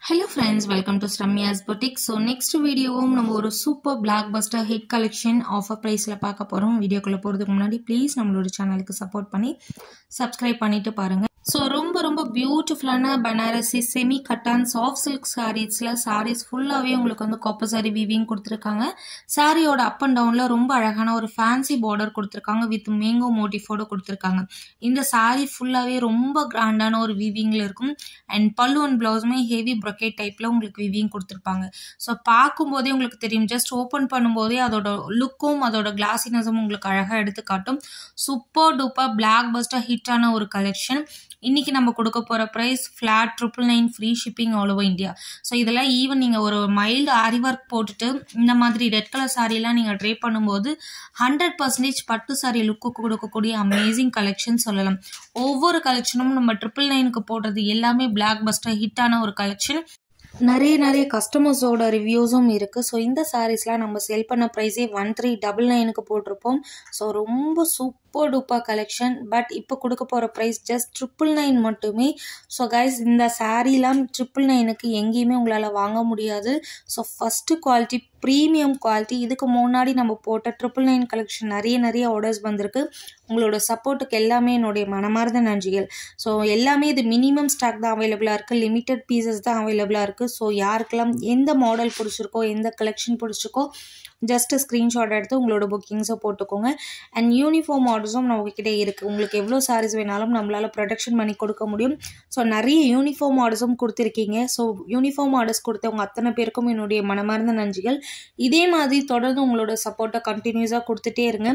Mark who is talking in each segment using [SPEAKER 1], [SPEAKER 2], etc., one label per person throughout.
[SPEAKER 1] hello friends welcome to Sramya's boutique so next வீடியோவும் நம்ம ஒரு super blockbuster hit collection offer ப்ரைஸில் பார்க்க போகிறோம் வீடியோக்குள்ளே போகிறதுக்கு முன்னாடி ப்ளீஸ் நம்மளோட சேனலுக்கு சப்போர்ட் பண்ணி சப்ஸ்கிரைப் பண்ணிட்டு பாருங்கள் ஸோ ரொம்ப ரொம்ப பியூட்டிஃபுல்லான Banarasi semi cotton soft silk சாரீஸில் சாரீஸ் ஃபுல்லாகவே உங்களுக்கு வந்து கொப்ப சாரி வீவிங் கொடுத்துருக்காங்க சாரியோட அப் அண்ட் டவுனில் ரொம்ப அழகான ஒரு ஃபேன்சி பார்டர் கொடுத்துருக்காங்க வித் மேங்கோ மோட்டிஃபோட கொடுத்துருக்காங்க இந்த சாரீ ஃபுல்லாகவே ரொம்ப கிராண்டான ஒரு வீவிங்கில் இருக்கும் அண்ட் பல்லு அண்ட் ப்ளவுஸுமே ஹெவி ப்ரொக்கேட் டைப்பில் உங்களுக்கு வீவிங் கொடுத்துருப்பாங்க ஸோ பார்க்கும்போதே உங்களுக்கு தெரியும் ஜஸ்ட் ஓப்பன் பண்ணும்போதே அதோட லுக்கும் அதோட கிளாசினஸும் உங்களுக்கு அழகாக எடுத்து காட்டும் சூப்பர் டூப்பர் பிளாக் பஸ்டர் ஹிட்டான ஒரு கலெக்ஷன் இன்னைக்கு நம்ம கொடுக்க போகிற price flat triple nine free shipping all over India so இதெல்லாம் ஈவன் நீங்கள் ஒரு மைல்டு ஆரி ஒர்க் போட்டுட்டு இந்த மாதிரி ரெட் கலர் சாரீலாம் நீங்கள் ட்ரே பண்ணும்போது ஹண்ட்ரட் பர்சன்டேஜ் பட்டு சாரி லுக்கு கொடுக்கக்கூடிய அமேசிங் கலெக்ஷன் சொல்லலாம் ஒவ்வொரு கலெக்ஷனும் நம்ம ட்ரிபிள் நைனுக்கு போடுறது எல்லாமே பிளாக் பஸ்டர் ஹிட்டான ஒரு கலெக்ஷன் நிறைய நிறைய கஸ்டமர்ஸோட ரிவ்யூஸும் இருக்குது ஸோ இந்த சாரீஸ்லாம் நம்ம செல் பண்ண ப்ரைஸே ஒன் த்ரீ டபுள் நைனுக்கு போட்டிருப்போம் ஸோ ரொம்ப சூப்பர் டூப்பர் கலெக்ஷன் பட் இப்போ கொடுக்க போகிற ப்ரைஸ் ஜஸ்ட் ட்ரிபிள் நைன் மட்டுமே ஸோ கைஸ் இந்த சாரீலாம் ட்ரிபிள் நைனுக்கு எங்கேயுமே உங்களால் வாங்க முடியாது so first quality premium quality இதுக்கு முன்னாடி நம்ம போட்ட ட்ரிபிள் நைன் கலெக்ஷன் நிறைய நிறைய ஆர்டர்ஸ் வந்திருக்கு உங்களோட சப்போர்ட்டுக்கு எல்லாமே என்னுடைய மனமார்ந்த நன்றிகள் ஸோ எல்லாமே இது மினிமம் ஸ்டாக் தான் அவைலபிளாக இருக்குது லிமிட்டட் பீசஸ் தான் அவைலபிளாக இருக்குது ஸோ யாருக்கெல்லாம் எந்த மாடல் பிடிச்சிருக்கோ எந்த கலெக்ஷன் பிடிச்சிருக்கோ ஜஸ்ட்டு ஸ்க்ரீன்ஷாட் எடுத்து உங்களோட புக்கிங்ஸை போட்டுக்கோங்க அண்ட் யூனிஃபார்ம் ஆர்டர்ஸும் நம்மக்கிட்ட இருக்குது உங்களுக்கு எவ்வளோ சாரீஸ் வேணாலும் நம்மளால் ப்ரொடக்ஷன் பண்ணி கொடுக்க முடியும் ஸோ நிறைய யூனிஃபார்ம் ஆர்டர்ஸும் கொடுத்துருக்கீங்க ஸோ யூனிஃபார்ம் ஆர்டர்ஸ் கொடுத்தவங்க அத்தனை பேருக்கும் என்னுடைய மனமார்ந்த நன்றிகள் இதே மாதிரி தொடர்ந்து உங்களோட சப்போர்ட்டை கண்டினியூஸாக கொடுத்துட்டே இருங்க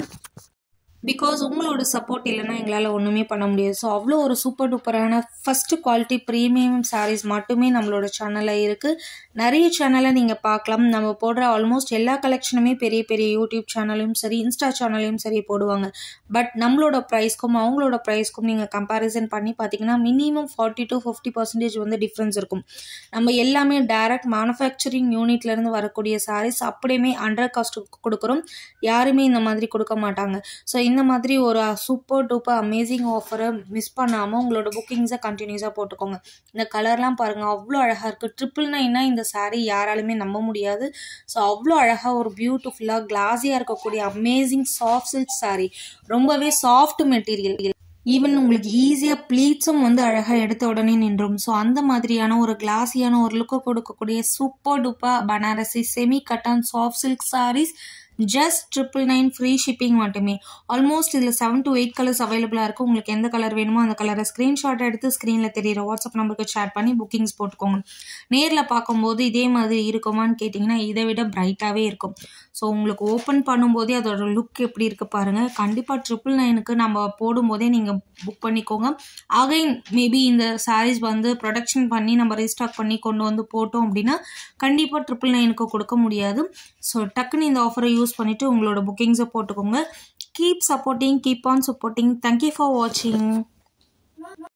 [SPEAKER 1] பிகாஸ் உங்களோட சப்போர்ட் இல்லைன்னா எங்களால் ஒன்றுமே பண்ண முடியாது ஸோ அவ்வளோ ஒரு சூப்பர் டூப்பரான ஃபஸ்ட்டு குவாலிட்டி ப்ரீமியம் சாரீஸ் மட்டுமே நம்மளோட சேனலில் இருக்குது நிறைய சேனலை நீங்கள் பார்க்கலாம் நம்ம போடுற ஆல்மோஸ்ட் எல்லா கலெக்ஷனுமே பெரிய பெரிய யூடியூப் சேனலையும் சரி இன்ஸ்டா சேனலையும் சரி போடுவாங்க பட் நம்மளோட ப்ரைஸ்க்கும் அவங்களோட ப்ரைஸ்க்கும் நீங்கள் கம்பேரிசன் பண்ணி பார்த்தீங்கன்னா minimum forty to fifty percentage வந்து டிஃப்ரென்ஸ் இருக்கும் நம்ம எல்லாமே டைரக்ட் மேனுஃபேக்சரிங் யூனிட்லேருந்து வரக்கூடிய சாரீஸ் அப்படியுமே அண்டர் காஸ்ட் கொடுக்குறோம் யாருமே இந்த மாதிரி கொடுக்க மாட்டாங்க ஸோ இந்த மாதிரி ஒரு சூப்பர் டூப்பர் அமேசிங் ஆஃபரை மிஸ் பண்ணாமல் உங்களோட புக்கிங்ஸை கண்டினியூஸாக போட்டுக்கோங்க இந்த கலர்லாம் பாருங்கள் அவ்வளோ அழகாக இருக்குது ட்ரிபிள் நைன்னா இந்த சாரீ யாராலுமே நம்ப முடியாது ஸோ அவ்வளோ அழகாக ஒரு பியூட்டிஃபுல்லாக கிளாஸியாக இருக்கக்கூடிய அமேசிங் சாஃப்ட் சில்க் சாரீ ரொம்பவே சாஃப்ட் மெட்டீரியல் ஈவன் உங்களுக்கு ஈஸியாக ப்ளீட்ஸும் வந்து அழகாக எடுத்த உடனே நின்றும் ஸோ அந்த மாதிரியான ஒரு கிளாஸியான ஒரு லுக்கை கொடுக்கக்கூடிய super duper Banarasi semi cotton soft silk saris just triple nine free shipping மட்டுமே ஆல்மோஸ்ட் இதில் செவன் டு எயிட் கலர்ஸ் அவைலபிளாக இருக்குது உங்களுக்கு எந்த கலர் வேணுமோ அந்த கலரை ஸ்க்ரீன்ஷாட் எடுத்து ஸ்க்ரீனில் தெரியிற வாட்ஸ்அப் நம்பருக்கு ஷேர் பண்ணி புக்கிங்ஸ் போட்டுக்கோங்க நேரில் பார்க்கும்போது இதே மாதிரி இருக்குமான்னு கேட்டிங்கன்னா இதை விட பிரைட்டாகவே இருக்கும் ஸோ உங்களுக்கு ஓப்பன் பண்ணும்போதே அதோட லுக் எப்படி இருக்குது பாருங்கள் கண்டிப்பாக ட்ரிபிள் நைனுக்கு நம்ம போடும்போதே நீங்கள் புக் பண்ணிக்கோங்க அகைன் மேபி இந்த சாரீஸ் வந்து ப்ரொடக்ஷன் பண்ணி நம்ம ரீஸ்டாக் பண்ணி கொண்டு வந்து போட்டோம் அப்படின்னா கண்டிப்பாக ட்ரிபிள் நைனுக்கு கொடுக்க முடியாது ஸோ டக்குன்னு இந்த ஆஃபரை யூஸ் பண்ணிவிட்டு உங்களோட புக்கிங்ஸை போட்டுக்கோங்க keep supporting keep on supporting thank you for வாட்சிங்